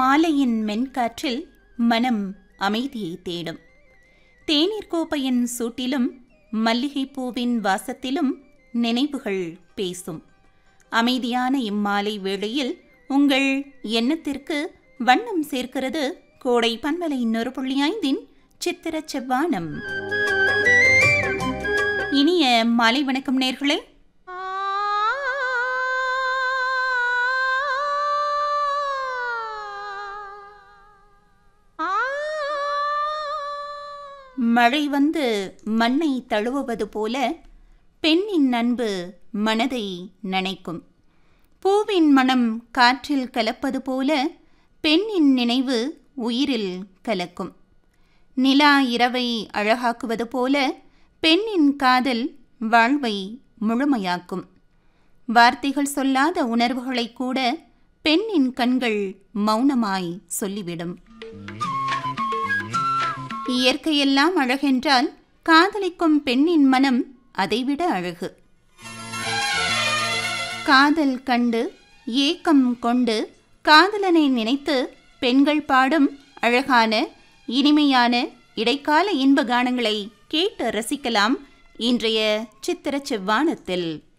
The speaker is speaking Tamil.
மாலையின் மென்காற்றில் மனம் அமைதியை தேடும் தேநீர் கோப்பையின் சூட்டிலும் மல்லிகைப்பூவின் வாசத்திலும் நினைவுகள் பேசும் அமைதியான இம்மாலை வேளையில் உங்கள் எண்ணத்திற்கு வண்ணம் சேர்க்கிறது கோடை பண்பலை இன்னொரு புள்ளி ஐந்தின் சித்திர செவ்வானம் இனிய மாலை வணக்கம் நேர்களே மழை வந்து மண்ணை தழுவுவது போல பெண்ணின் அன்பு மனதை நனைக்கும் பூவின் மனம் காற்றில் கலப்பது போல பெண்ணின் நினைவு உயிரில் கலக்கும் நிலா இரவை அழகாக்குவது போல பெண்ணின் காதல் வாழ்வை முழுமையாக்கும் வார்த்தைகள் சொல்லாத உணர்வுகளை கூட பெண்ணின் கண்கள் மௌனமாய் சொல்லிவிடும் இயற்கையெல்லாம் அழகென்றால் காதலிக்கும் பெண்ணின் மனம் அதைவிட அழகு காதல் கண்டு ஏக்கம் கொண்டு காதலனை நினைத்து பெண்கள் பாடும் அழகான இனிமையான இடைக்கால இன்ப கானங்களை கேட்டு ரசிக்கலாம் இன்றைய சித்திர செவ்வானத்தில்